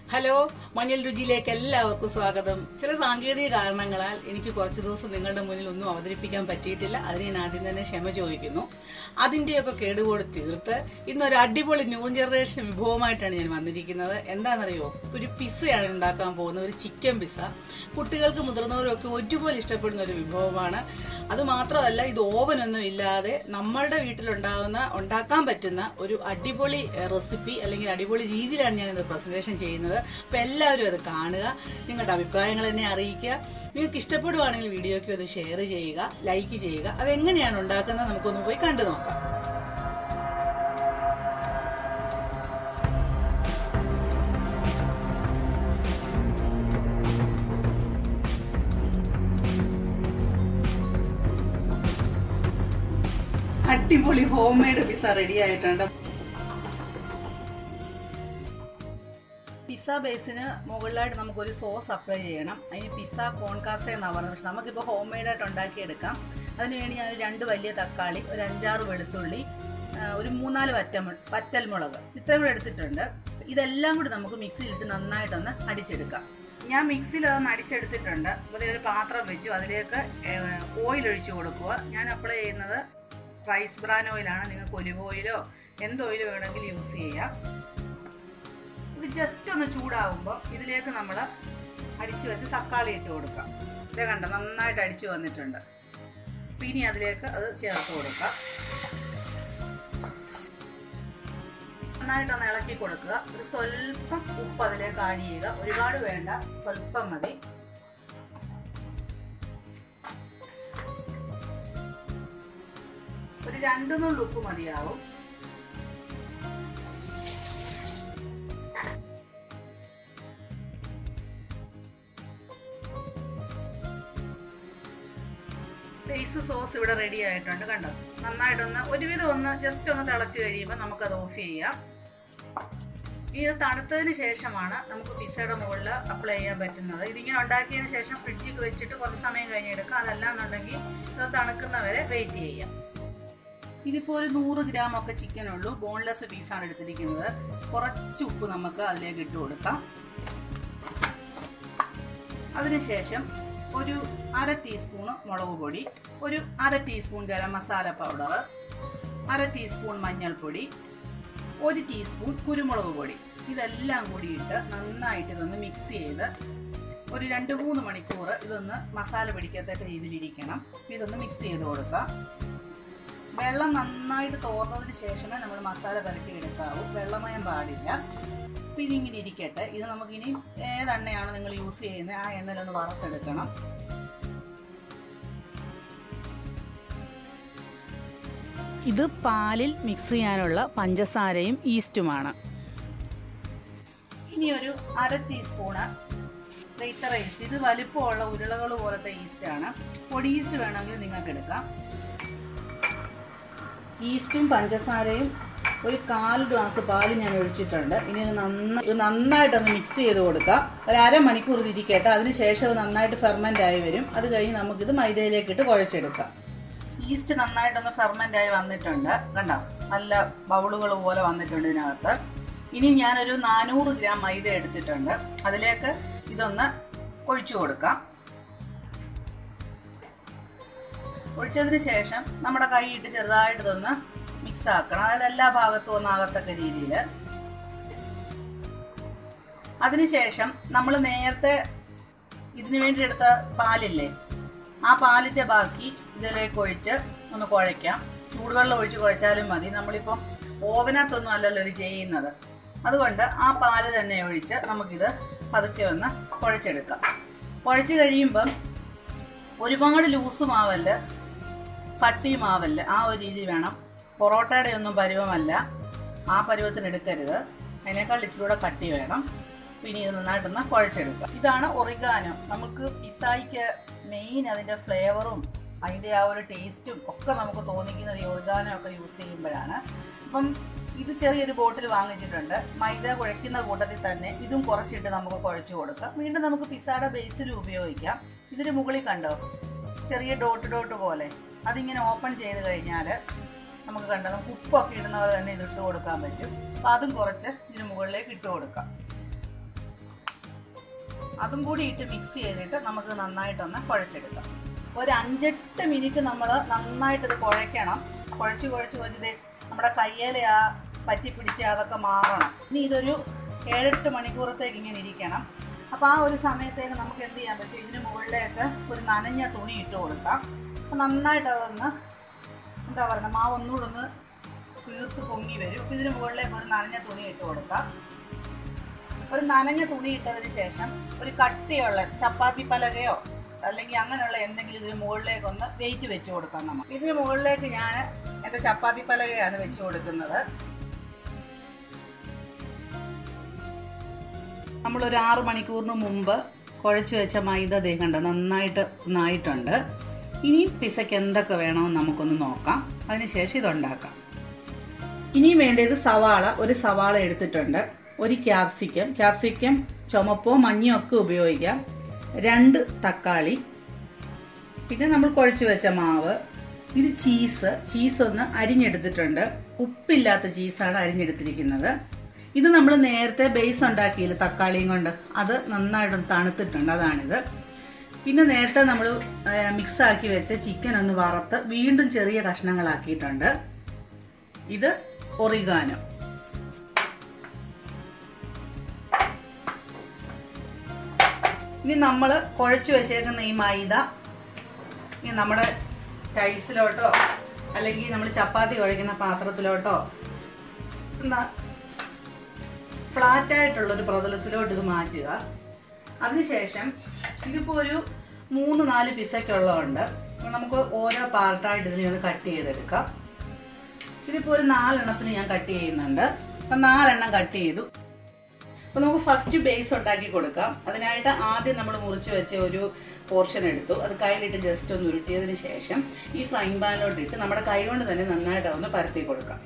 hello മഞ്ഞൾ രുചിയിലേക്ക് എല്ലാവർക്കും സ്വാഗതം ചില സാങ്കേതിക കാരണങ്ങളാൽ എനിക്ക് കുറച്ച് ദിവസം നിങ്ങളുടെ മുന്നിൽ ഒന്നും അവതരിപ്പിക്കാൻ പറ്റിയിട്ടില്ല അതിന് ഞാൻ ആദ്യം തന്നെ ക്ഷമ ചോദിക്കുന്നു അതിൻ്റെയൊക്കെ കേടുകൂടി തീർത്ത് ഇന്നൊരു അടിപൊളി ന്യൂ ജനറേഷൻ വിഭവമായിട്ടാണ് ഞാൻ വന്നിരിക്കുന്നത് എന്താണെന്നറിയോ ഒരു പിസ്സയാണ് ഉണ്ടാക്കാൻ പോകുന്നത് ഒരു ചിക്കൻ പിസ്സ കുട്ടികൾക്ക് മുതിർന്നവരൊക്കെ ഒരുപോലെ ഇഷ്ടപ്പെടുന്ന ഒരു വിഭവമാണ് അത് മാത്രമല്ല ഇത് ഓവനൊന്നും ഇല്ലാതെ നമ്മളുടെ വീട്ടിലുണ്ടാകുന്ന ഉണ്ടാക്കാൻ പറ്റുന്ന ഒരു അടിപൊളി റെസിപ്പി അല്ലെങ്കിൽ അടിപൊളി രീതിയിലാണ് ഞാൻ ഇത് പ്രസന്റേഷൻ ചെയ്യുന്നത് അപ്പോൾ എല്ലാവരും അത് കാണുക നിങ്ങളുടെ അഭിപ്രായങ്ങൾ എന്നെ അറിയിക്കുക നിങ്ങൾക്ക് ഇഷ്ടപ്പെടുവാണെങ്കിൽ വീഡിയോയ്ക്ക് അത് ഷെയർ ചെയ്യുക ലൈക്ക് ചെയ്യുക അതെങ്ങനെയാണ് ഉണ്ടാക്കുന്നത് നമുക്കൊന്ന് പോയി കണ്ടു നോക്കാം അടിപൊളി ഹോം മെയ്ഡ് പിസ്സ റെഡി ആയിട്ടുണ്ട് പിസ്സ ബേസിന് മുകളിലായിട്ട് നമുക്കൊരു സോസ് അപ്ലൈ ചെയ്യണം അതിന് പിസ്സ കോൺകാസ എന്നാണ് പറയുന്നത് പക്ഷെ നമുക്കിപ്പോൾ ഹോം മെയ്ഡായിട്ട് ഉണ്ടാക്കിയെടുക്കാം അതിനുവേണ്ടി ഞാൻ രണ്ട് വലിയ തക്കാളി ഒരു അഞ്ചാറ് വെളുത്തുള്ളി ആ, ഒരു മൂന്നാല് വറ്റമു വറ്റൽമുളക് ഇത്രയും കൂടെ എടുത്തിട്ടുണ്ട് ഇതെല്ലാം കൂടി നമുക്ക് മിക്സിയിലിട്ട് നന്നായിട്ടൊന്ന് അടിച്ചെടുക്കാം ഞാൻ മിക്സിയിൽ അതൊന്ന് അടിച്ചെടുത്തിട്ടുണ്ട് അപ്പോൾ ദേ ഒരു പാത്രം വെച്ചു അതിലേക്ക് ഓയിൽ ഒഴിച്ചു കൊടുക്കുക ഞാൻ അപ്ലൈ ചെയ്യുന്നത് റൈസ് ബ്രാൻ ഓയിലാണ് നിങ്ങൾക്ക് ഒലിവ് ഓയിലോ എന്ത് ഓയിൽ വേണമെങ്കിലും യൂസ് ചെയ്യാം ഇത് ജസ്റ്റ് ഒന്ന് ചൂടാവുമ്പോൾ ഇതിലേക്ക് നമ്മൾ അടിച്ചു വെച്ച് തക്കാളി ഇട്ട് കൊടുക്കാം ഇതേ കണ്ട നന്നായിട്ട് അടിച്ചു വന്നിട്ടുണ്ട് അപ്പം ഇനി അതിലേക്ക് അത് ചേർത്ത് കൊടുക്കാം നന്നായിട്ടൊന്ന് ഇളക്കി കൊടുക്കുക ഒരു സ്വല്പം ഉപ്പ് അതിലേക്ക് ആഡ് ചെയ്യുക ഒരുപാട് വേണ്ട സ്വല്പം മതി ഒരു രണ്ടു നുള്ളു ഉപ്പ് മതിയാവും ബേസ് സോസ് ഇവിടെ റെഡി ആയിട്ടുണ്ട് കണ്ടോ നന്നായിട്ടൊന്ന് ഒരുവിധം ഒന്ന് ജസ്റ്റ് ഒന്ന് തിളച്ച് കഴിയുമ്പോൾ നമുക്കത് ഓഫ് ചെയ്യാം ഇത് തണുത്തതിന് ശേഷമാണ് നമുക്ക് പിസ്സയുടെ മുകളിൽ അപ്ലൈ ചെയ്യാൻ പറ്റുന്നത് ഇതിങ്ങനെ ഉണ്ടാക്കിയതിന് ശേഷം ഫ്രിഡ്ജിൽ വെച്ചിട്ട് കുറച്ച് സമയം കഴിഞ്ഞ് എടുക്കാം അതല്ല എന്നുണ്ടെങ്കിൽ ഇത് തണുക്കുന്നവരെ വെയിറ്റ് ചെയ്യാം ഇതിപ്പോൾ ഒരു നൂറ് ഗ്രാം ഒക്കെ ചിക്കൻ ഉള്ളൂ ബോൺലെസ് പീസാണ് എടുത്തിരിക്കുന്നത് കുറച്ച് ഉപ്പ് നമുക്ക് അതിലേക്ക് ഇട്ട് കൊടുക്കാം അതിനുശേഷം ഒരു അര ടീസ്പൂൺ മുളക് പൊടി ഒരു അര ടീസ്പൂൺ ഗരം മസാല പൗഡർ അര ടീസ്പൂൺ മഞ്ഞൾപ്പൊടി ഒരു ടീസ്പൂൺ കുരുമുളക് പൊടി ഇതെല്ലാം കൂടി ഇട്ട് നന്നായിട്ട് ഇതൊന്ന് മിക്സ് ചെയ്ത് ഒരു രണ്ട് മൂന്ന് മണിക്കൂർ ഇതൊന്ന് മസാല പിടിക്കത്തക്ക രീതിയിലിരിക്കണം ഇതൊന്ന് മിക്സ് ചെയ്ത് കൊടുക്കാം വെള്ളം നന്നായിട്ട് തോർന്നതിന് ശേഷമേ നമ്മൾ മസാല പരത്തി എടുക്കാവൂ വെള്ളമയം പാടില്ല അപ്പം ഇതിങ്ങനെ ഇരിക്കട്ടെ ഇത് നമുക്കിനി ഏതെണ്ണയാണ് നിങ്ങൾ യൂസ് ചെയ്യുന്നത് ആ എണ്ണയിലൊന്ന് വറുത്തെടുക്കണം ഇത് പാലിൽ മിക്സ് ചെയ്യാനുള്ള പഞ്ചസാരയും ഈസ്റ്റുമാണ് ഇനി ഒരു അര ടീസ്പൂണ് ഇത്ര ഈസ്റ്റ് ഇത് വലിപ്പമുള്ള ഉരുളകൾ പോലത്തെ ഈസ്റ്റാണ് പൊടി ഈസ്റ്റ് വേണമെങ്കിൽ നിങ്ങൾക്ക് എടുക്കാം ഈസ്റ്റും പഞ്ചസാരയും ഒരു കാൽ ഗ്ലാസ് പാല് ഞാൻ ഒഴിച്ചിട്ടുണ്ട് ഇനി ഇത് നന്നായി ഇത് നന്നായിട്ടൊന്ന് മിക്സ് ചെയ്ത് കൊടുക്കാം ഒരു അരമണിക്കൂർ ഇത് ഇരിക്കട്ടെ അതിനുശേഷം ഇത് നന്നായിട്ട് ഫെർമെൻ്റ് ആയി വരും അത് കഴിഞ്ഞ് നമുക്കിത് മൈദയിലേക്ക് ഇട്ട് കുഴച്ചെടുക്കാം ഈസ്റ്റ് നന്നായിട്ടൊന്ന് ഫെർമെൻ്റ് ആയി വന്നിട്ടുണ്ട് കണ്ടോ നല്ല ബൗളുകൾ പോലെ വന്നിട്ടുണ്ട് ഇതിനകത്ത് ഇനി ഞാനൊരു നാനൂറ് ഗ്രാം മൈദ എടുത്തിട്ടുണ്ട് അതിലേക്ക് ഇതൊന്ന് ഒഴിച്ചു കൊടുക്കാം ഒഴിച്ചതിന് ശേഷം നമ്മുടെ കൈ ഇട്ട് ചെറുതായിട്ട് ഇതൊന്ന് മിക്സ് ആക്കണം അതായത് എല്ലാ ഭാഗത്തും ഒന്നാകത്തക്ക രീതിയിൽ അതിനുശേഷം നമ്മൾ നേരത്തെ ഇതിനു വേണ്ടി എടുത്ത പാലില്ലേ ആ പാലിന്റെ ബാക്കി ഇതിലേക്ക് ഒഴിച്ച് ഒന്ന് കുഴയ്ക്കാം ചൂടുവെള്ളം ഒഴിച്ച് കുഴച്ചാലും മതി നമ്മളിപ്പം ഓവനകത്തൊന്നും അല്ലല്ലോ ഇത് ചെയ്യുന്നത് അതുകൊണ്ട് ആ പാല് തന്നെ ഒഴിച്ച് നമുക്കിത് പതുക്കെ ഒന്ന് കുഴച്ചെടുക്കാം കുഴച്ച് കഴിയുമ്പം ഒരുപാട് ലൂസ് മാവല്ല കട്ടി മാവല്ല ആ ഒരു രീതിയിൽ വേണം പൊറോട്ടയുടെ ഒന്നും പരുവമല്ല ആ പരുവത്തിന് എടുക്കരുത് അതിനേക്കാൾ ഇച്ചിരി കൂടെ കട്ടി വേണം പിന്നെ ഇത് നന്നായിട്ടൊന്ന് കുഴച്ചെടുക്കുക ഇതാണ് ഒറിഗാനോ നമുക്ക് പിസായിക്ക് മെയിൻ അതിൻ്റെ ഫ്ലേവറും അതിൻ്റെ ആ ഒരു ടേസ്റ്റും ഒക്കെ നമുക്ക് തോന്നിക്കുന്നത് ഈ ഒറിഗാനോ ഒക്കെ യൂസ് ചെയ്യുമ്പോഴാണ് അപ്പം ഇത് ചെറിയൊരു ബോട്ടിൽ വാങ്ങിച്ചിട്ടുണ്ട് മൈദ കുഴയ്ക്കുന്ന കൂട്ടത്തിൽ തന്നെ ഇതും കുറച്ചിട്ട് നമുക്ക് കുഴച്ച് കൊടുക്കാം വീണ്ടും നമുക്ക് പിസ്സയുടെ ബേസിലും ഉപയോഗിക്കാം ഇതിന് മുകളിൽ കണ്ടോ ചെറിയ ഡോട്ട് ഡോട്ട് പോലെ അതിങ്ങനെ ഓപ്പൺ ചെയ്ത് കഴിഞ്ഞാൽ നമുക്ക് കണ്ടോ നമുക്ക് ഉപ്പൊക്കെ ഇടുന്ന പോലെ തന്നെ ഇത് ഇട്ട് കൊടുക്കാൻ പറ്റും അപ്പം അതും കുറച്ച് ഇതിന് മുകളിലേക്ക് ഇട്ട് കൊടുക്കാം അതും കൂടി ഇട്ട് മിക്സ് ചെയ്തിട്ട് നമുക്ക് നന്നായിട്ടൊന്ന് കുഴച്ചെടുക്കാം ഒരു അഞ്ചെട്ട് മിനിറ്റ് നമ്മൾ നന്നായിട്ട് ഇത് കുഴയ്ക്കണം കുഴച്ച് കുഴച്ച് കുഴച്ച് നമ്മുടെ കയ്യേലെ ആ പറ്റി പിടിച്ച് അതൊക്കെ മാറണം ഇനി ഇതൊരു ഏഴെട്ട് മണിക്കൂറത്തേക്ക് ഇങ്ങനെ ഇരിക്കണം അപ്പോൾ ആ ഒരു സമയത്തേക്ക് നമുക്ക് എന്ത് ചെയ്യാൻ പറ്റും ഇതിന് മുകളിലേക്ക് ഒരു നനഞ്ഞ തുണി ഇട്ട് കൊടുക്കാം അപ്പോൾ നന്നായിട്ട് അതൊന്ന് എന്താ പറയുക മാവ് ഒന്നുകൂടെ ഒന്ന് വീർത്ത് പൊങ്ങി വരും അപ്പോൾ ഇതിന് മുകളിലേക്ക് ഒരു നനഞ്ഞ തുണി ഇട്ട് കൊടുക്കാം ഒരു നനഞ്ഞ തുണി ഇട്ടതിന് ശേഷം ഒരു കട്ടിയുള്ള ചപ്പാത്തി പലകയോ അല്ലെങ്കിൽ അങ്ങനെയുള്ള എന്തെങ്കിലും ഇതിന് മുകളിലേക്ക് ഒന്ന് വെയിറ്റ് വെച്ച് കൊടുക്കാം നമ്മൾ ഇതിന് മുകളിലേക്ക് ഞാൻ എൻ്റെ ചപ്പാത്തി പലകയാണ് വെച്ച് കൊടുക്കുന്നത് നമ്മളൊരു ആറു മണിക്കൂറിന് മുമ്പ് കുഴച്ച് വെച്ച മൈദ ദേഹണ്ട നന്നായിട്ട് ഒന്നായിട്ടുണ്ട് ഇനി പിസയ്ക്ക് എന്തൊക്കെ വേണമെന്ന് നമുക്കൊന്ന് നോക്കാം അതിനുശേഷം ഇതുണ്ടാക്കാം ഇനിയും വേണ്ടത് സവാള ഒരു സവാള എടുത്തിട്ടുണ്ട് ഒരു ക്യാപ്സിക്കം ക്യാപ്സിക്കം ചുമപ്പോ മഞ്ഞയോ ഒക്കെ ഉപയോഗിക്കാം രണ്ട് തക്കാളി പിന്നെ നമ്മൾ കുഴച്ച് വെച്ച മാവ് ഇത് ചീസ് ചീസ് ഒന്ന് അരിഞ്ഞെടുത്തിട്ടുണ്ട് ഉപ്പില്ലാത്ത ചീസാണ് അരിഞ്ഞെടുത്തിരിക്കുന്നത് ഇത് നമ്മൾ നേരത്തെ ബേസ് ഉണ്ടാക്കിയില്ല തക്കാളിയും കൊണ്ട് അത് നന്നായിട്ട് തണുത്തിട്ടുണ്ട് അതാണിത് പിന്നെ നേരത്തെ നമ്മൾ മിക്സ് ആക്കി വെച്ച ചിക്കൻ ഒന്ന് വറുത്ത് വീണ്ടും ചെറിയ കഷ്ണങ്ങളാക്കിയിട്ടുണ്ട് ഇത് ഒറിഗാനോ ഇനി നമ്മൾ കുഴച്ച് വെച്ചേക്കുന്ന ഈ മൈദ ഇനി നമ്മുടെ ടൈൽസിലോട്ടോ അല്ലെങ്കിൽ നമ്മൾ ചപ്പാത്തി കുഴക്കുന്ന പാത്രത്തിലോട്ടോ എന്താ ഫ്ലാറ്റായിട്ടുള്ളൊരു പ്രതലത്തിലോട്ട് ഇത് മാറ്റുക അതിനുശേഷം ഇതിപ്പോൾ ഒരു മൂന്ന് നാല് പിസയ്ക്കുള്ളതുണ്ട് നമുക്ക് ഓരോ പാർട്ടായിട്ട് ഇതിനെ ഒന്ന് കട്ട് ചെയ്തെടുക്കാം ഇതിപ്പോൾ ഒരു നാലെണ്ണത്തിന് ഞാൻ കട്ട് ചെയ്യുന്നുണ്ട് അപ്പം നാലെണ്ണം കട്ട് ചെയ്തു അപ്പോൾ നമുക്ക് ഫസ്റ്റ് ബേസ് ഉണ്ടാക്കി കൊടുക്കാം അതിനായിട്ട് ആദ്യം നമ്മൾ മുറിച്ച് വെച്ച ഒരു പോർഷൻ എടുത്തു അത് കയ്യിലിട്ട് ജസ്റ്റ് ഒന്ന് ഉരുട്ടിയതിന് ശേഷം ഈ ഫ്രൈങ് പാനിലോട്ട് ഇട്ട് നമ്മുടെ കൈ കൊണ്ട് തന്നെ നന്നായിട്ട് അതൊന്ന് പരത്തി കൊടുക്കാം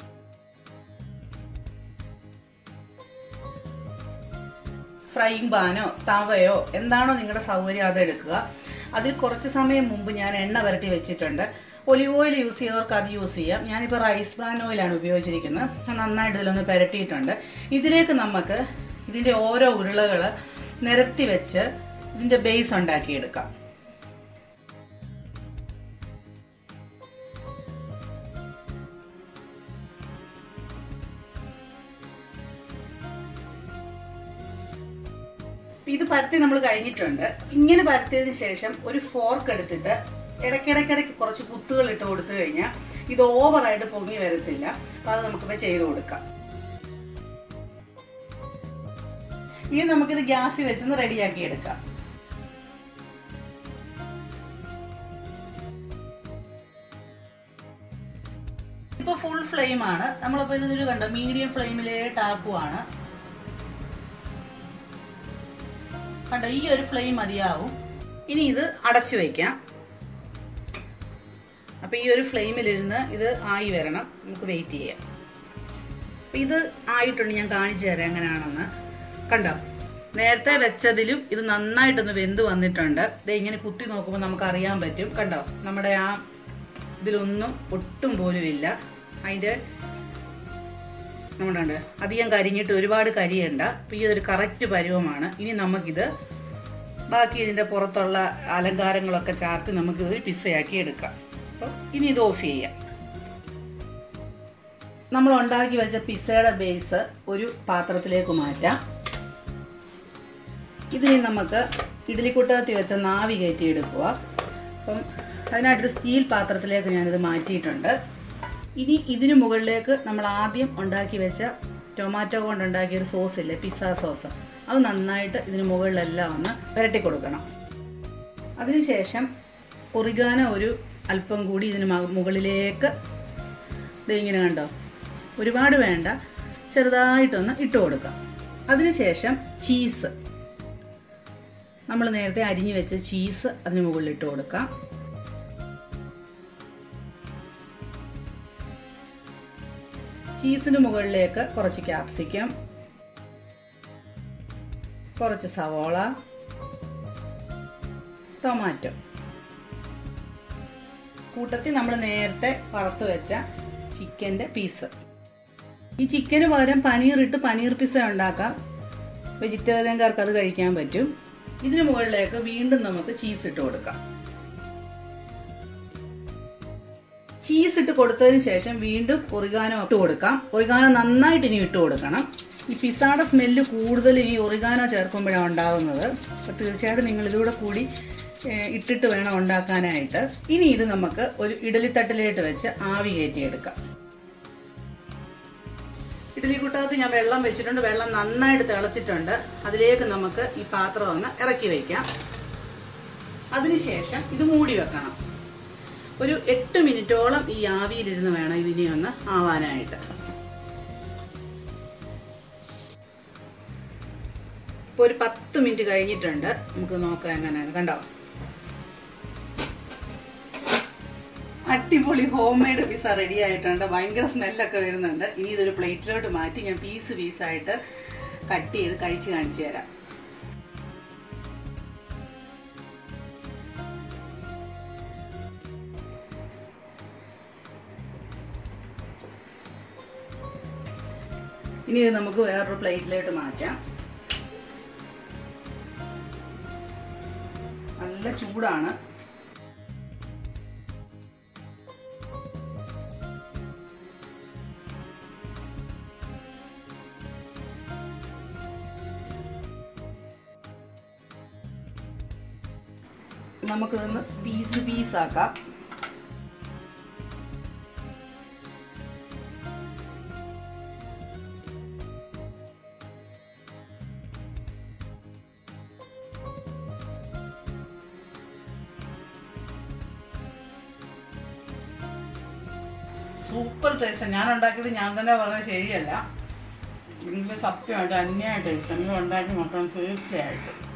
ഫ്രൈങ് പാനോ തവയോ എന്താണോ നിങ്ങളുടെ സൗകര്യം അതെടുക്കുക അതിൽ കുറച്ച് സമയം മുമ്പ് ഞാൻ എണ്ണ വരട്ടി വെച്ചിട്ടുണ്ട് ഒലിവ് ഓയിൽ യൂസ് ചെയ്യുന്നവർക്ക് അത് യൂസ് ചെയ്യാം ഞാനിപ്പോൾ റൈസ് ബ്രാൻ ഓയിലാണ് ഉപയോഗിച്ചിരിക്കുന്നത് നന്നായിട്ട് ഇതിലൊന്ന് പുരട്ടിയിട്ടുണ്ട് ഇതിലേക്ക് നമുക്ക് ഇതിൻ്റെ ഓരോ ഉരുളകൾ നിരത്തി വെച്ച് ഇതിൻ്റെ ബേസ് ഉണ്ടാക്കിയെടുക്കാം ഇത് പരത്തി നമ്മൾ കഴിഞ്ഞിട്ടുണ്ട് ഇങ്ങനെ പരത്തിയതിന് ശേഷം ഒരു ഫോർക്ക് എടുത്തിട്ട് ഇടയ്ക്കിടയ്ക്കിടയ്ക്ക് കുറച്ച് കുത്തുകൾ ഇട്ട് കൊടുത്തു കഴിഞ്ഞാൽ ഇത് ഓവറായിട്ട് പൊങ്ങി വരത്തില്ല അപ്പം അത് നമുക്കിപ്പോൾ ചെയ്ത് കൊടുക്കാം ഇനി നമുക്കിത് ഗ്യാസിൽ വെച്ചൊന്ന് റെഡിയാക്കി എടുക്കാം ഇപ്പൊ ഫുൾ ഫ്ലെയിം ആണ് നമ്മളിപ്പോ ഇതൊരു കണ്ടോ മീഡിയം ഫ്ലെയിമിലേട്ട് ആക്കുവാണ് കണ്ടോ ഈ ഒരു ഫ്ലെയിം മതിയാവും ഇനി ഇത് അടച്ചു വയ്ക്കാം അപ്പൊ ഈ ഒരു ഫ്ലെയിമിലിരുന്ന് ഇത് ആയി വരണം നമുക്ക് വെയിറ്റ് ചെയ്യാം അപ്പൊ ഇത് ആയിട്ടുണ്ട് ഞാൻ കാണിച്ചു തരാം എങ്ങനെയാണെന്ന് കണ്ടോ നേരത്തെ വെച്ചതിലും ഇത് നന്നായിട്ടൊന്ന് വെന്ത് വന്നിട്ടുണ്ട് ഇത് ഇങ്ങനെ കുത്തി നോക്കുമ്പോൾ നമുക്ക് അറിയാൻ പറ്റും കണ്ടോ നമ്മുടെ ആ ഇതിലൊന്നും ഒട്ടും പോലും ഇല്ല അതിൻ്റെ നമ്മുടെ അധികം കരിഞ്ഞിട്ട് ഒരുപാട് കരിയണ്ട അപ്പം ഈ ഒരു കറക്റ്റ് പരുവമാണ് ഇനി നമുക്കിത് ബാക്കി ഇതിൻ്റെ പുറത്തുള്ള അലങ്കാരങ്ങളൊക്കെ ചാർത്തി നമുക്ക് ഒരു പിസ്സയാക്കി എടുക്കാം അപ്പം ഇനി ഇത് ഓഫ് ചെയ്യാം നമ്മൾ ഉണ്ടാക്കി വെച്ച പിസ്സയുടെ ബേസ് ഒരു പാത്രത്തിലേക്ക് മാറ്റാം ഇതിനി നമുക്ക് ഇഡ്ഡലിക്കുട്ടകത്തി വെച്ച നാവി കയറ്റി എടുക്കുക അപ്പം അതിനായിട്ടൊരു സ്റ്റീൽ പാത്രത്തിലേക്ക് ഞാനിത് മാറ്റിയിട്ടുണ്ട് ഇനി ഇതിനു മുകളിലേക്ക് നമ്മൾ ആദ്യം ഉണ്ടാക്കി വെച്ച ടൊമാറ്റോ കൊണ്ട് ഉണ്ടാക്കിയ ഒരു സോസ് ഇല്ലേ പിസ്സ സോസ് അത് നന്നായിട്ട് ഇതിന് മുകളിലെല്ലാം ഒന്ന് പുരട്ടി കൊടുക്കണം അതിനുശേഷം ഒറിഗാന ഒരു അല്പം കൂടി ഇതിന് മുകളിലേക്ക് ഇത് ഇങ്ങനെ കണ്ടോ ഒരുപാട് വേണ്ട ചെറുതായിട്ടൊന്ന് ഇട്ട് കൊടുക്കാം അതിനുശേഷം ചീസ് നമ്മൾ നേരത്തെ അരിഞ്ഞു വെച്ച ചീസ് അതിന് മുകളിൽ ഇട്ട് കൊടുക്കാം ചീസിന് മുകളിലേക്ക് കുറച്ച് ക്യാപ്സിക്കം കുറച്ച് സവോള ടൊമാറ്റോ കൂട്ടത്തിൽ നമ്മൾ നേരത്തെ വറുത്ത് വെച്ച ചിക്കൻ്റെ പീസ് ഈ ചിക്കന് പകരം പനീർ ഇട്ട് പനീർ പിസ്സ ഉണ്ടാക്കാം വെജിറ്റേറിയൻകാർക്ക് അത് കഴിക്കാൻ പറ്റും ഇതിന് മുകളിലേക്ക് വീണ്ടും നമുക്ക് ചീസ് ഇട്ട് കൊടുക്കാം ചീസ് ഇട്ട് കൊടുത്തതിന് ശേഷം വീണ്ടും ഒറിഗാനോ ഇട്ട് കൊടുക്കാം ഒറിഗാനോ നന്നായിട്ട് ഇനി ഇട്ട് കൊടുക്കണം ഈ പിസ്സയുടെ സ്മെല്ല് കൂടുതൽ ഈ ഒറിഗാനോ ചേർക്കുമ്പോഴാണ് ഉണ്ടാകുന്നത് അപ്പോൾ തീർച്ചയായിട്ടും നിങ്ങൾ ഇതുകൂടെ കൂടി ഏഹ്, ഇട്ടിട്ട് വേണം ഉണ്ടാക്കാനായിട്ട് ഇനി ഇത് നമുക്ക് ഒരു ഇഡലിത്തട്ടിലേക്ക് വെച്ച് ആവി കയറ്റിയെടുക്കാം ഇഡലി കൂട്ടകത്ത് ഞാൻ വെള്ളം വെച്ചിട്ടുണ്ട് വെള്ളം നന്നായിട്ട് തിളച്ചിട്ടുണ്ട് അതിലേക്ക് നമുക്ക് ഈ പാത്രം ഒന്ന് ഇറക്കി വയ്ക്കാം അതിനുശേഷം ഇത് മൂടി വെക്കണം ഒരു എട്ട് മിനിറ്റോളം ഈ ആവിയിലിരുന്ന് വേണം ഇതിനെ ഒന്ന് ആവാനായിട്ട് ഇപ്പോൾ ഒരു പത്ത് മിനിറ്റ് കഴിഞ്ഞിട്ടുണ്ട് നമുക്ക് നോക്കാം എങ്ങനെയാണ് കണ്ടോ അടിപൊളി ഹോം മെയ്ഡ് പിസ്സ റെഡി ആയിട്ടുണ്ട് ഭയങ്കര സ്മെല്ലൊക്കെ വരുന്നുണ്ട് ഇനി ഇതൊരു പ്ലേറ്റിലോട്ട് മാറ്റി ഞാൻ പീസ് പീസായിട്ട് കട്ട് ചെയ്ത് കഴിച്ച് കാണിച്ചു തരാം ഇനി ഇത് നമുക്ക് വേറൊരു പ്ലേറ്റിലോട്ട് മാറ്റാം നല്ല ചൂടാണ് നമുക്കിതൊന്ന് പീസ് പീസാക്കാം സൂപ്പർ ടേസ്റ്റ് ഞാൻ ഉണ്ടാക്കിയിട്ട് ഞാൻ തന്നെ പറഞ്ഞത് ശരിയല്ല എനിക്ക് സത്യമായിട്ട് അന്യായ ടേസ്റ്റ് നിങ്ങൾ ഉണ്ടാക്കി നോക്കണം തീർച്ചയായിട്ടും